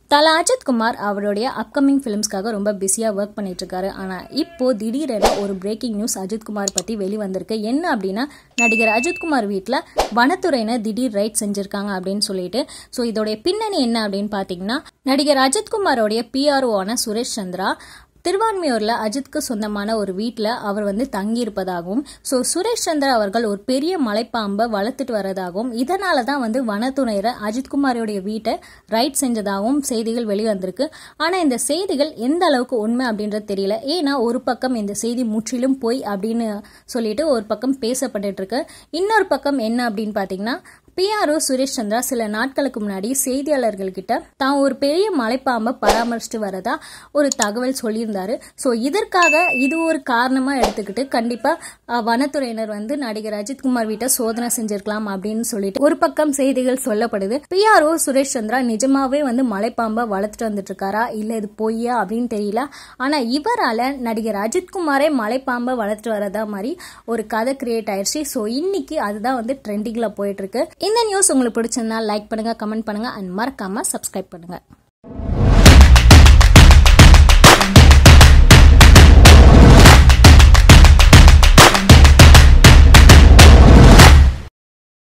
தல அஜித் குமார் அவருடைய அப்கமிங் ஃபிலிம்ஸ்க்காக ரொம்ப பிஸியாக ஒர்க் பண்ணிட்டு இருக்காரு ஆனால் இப்போ திடீரென ஒரு பிரேக்கிங் நியூஸ் அஜித் குமார் பற்றி வெளிவந்திருக்கு என்ன அப்படின்னா நடிகர் அஜித் குமார் வீட்டில் வனத்துறையினர் திடீர் ரைட் செஞ்சுருக்காங்க அப்படின்னு சொல்லிட்டு ஸோ இதோடைய பின்னணி என்ன அப்படின்னு பார்த்தீங்கன்னா நடிகர் அஜித் குமாரோடைய பிஆர்ஓ சுரேஷ் சந்திரா திருவான்மையூரில் அஜித்க்கு சொந்தமான ஒரு வீட்டில் அவர் வந்து தங்கியிருப்பதாகவும் ஸோ சுரேஷ் சந்திரா அவர்கள் ஒரு பெரிய மலைப்பாம்பை வளர்த்துட்டு வரதாகவும் இதனால தான் வந்து வனத்துறையினர் அஜித்குமாரோடைய வீட்டை ரைட் செஞ்சதாகவும் செய்திகள் வெளிவந்திருக்கு ஆனால் இந்த செய்திகள் எந்த அளவுக்கு உண்மை அப்படின்றது தெரியல ஏன்னா ஒரு பக்கம் இந்த செய்தி முற்றிலும் பொய் அப்படின்னு சொல்லிட்டு ஒரு பக்கம் பேசப்பட்டுட்டு இருக்கு இன்னொரு பக்கம் என்ன அப்படின்னு பார்த்தீங்கன்னா பிஆர்ஓ சுரேஷ் சந்திரா சில நாட்களுக்கு முன்னாடி செய்தியாளர்கள்கிட்ட தான் ஒரு பெரிய மலைப்பாம்பை பராமரிச்சுட்டு வரதா ஒரு தகவல் சொல்லியிருந்தாரு ஸோ இதற்காக இது ஒரு காரணமா எடுத்துக்கிட்டு கண்டிப்பா அஹ், வனத்துறையினர் வந்து நடிகர் அஜித்குமார் வீட்டை சோதனை செஞ்சிருக்கலாம் அப்படின்னு சொல்லிட்டு ஒரு பக்கம் செய்திகள் சொல்லப்படுது பிஆர்ஓ சுரேஷ் சந்திரா நிஜமாவே வந்து மலைப்பாம்பை வளர்த்துட்டு வந்துட்டு இருக்காரா இல்ல இது பொய்யா அப்படின்னு தெரியல ஆனா இவரால நடிகர் அஜித்குமாரே மலைப்பாம்பை வளர்த்துட்டு வரதா மாதிரி ஒரு கதை கிரியேட் ஆயிடுச்சு ஸோ இன்னைக்கு அதுதான் வந்து ட்ரெண்டிங்ல போயிட்டு இருக்கு இந்த நியூஸ் உங்களுக்கு பிடிச்சிருந்தா லைக் பண்ணுங்க கமெண்ட் பண்ணுங்க அண்ட் மறக்காம சப்ஸ்கிரைப் பண்ணுங்க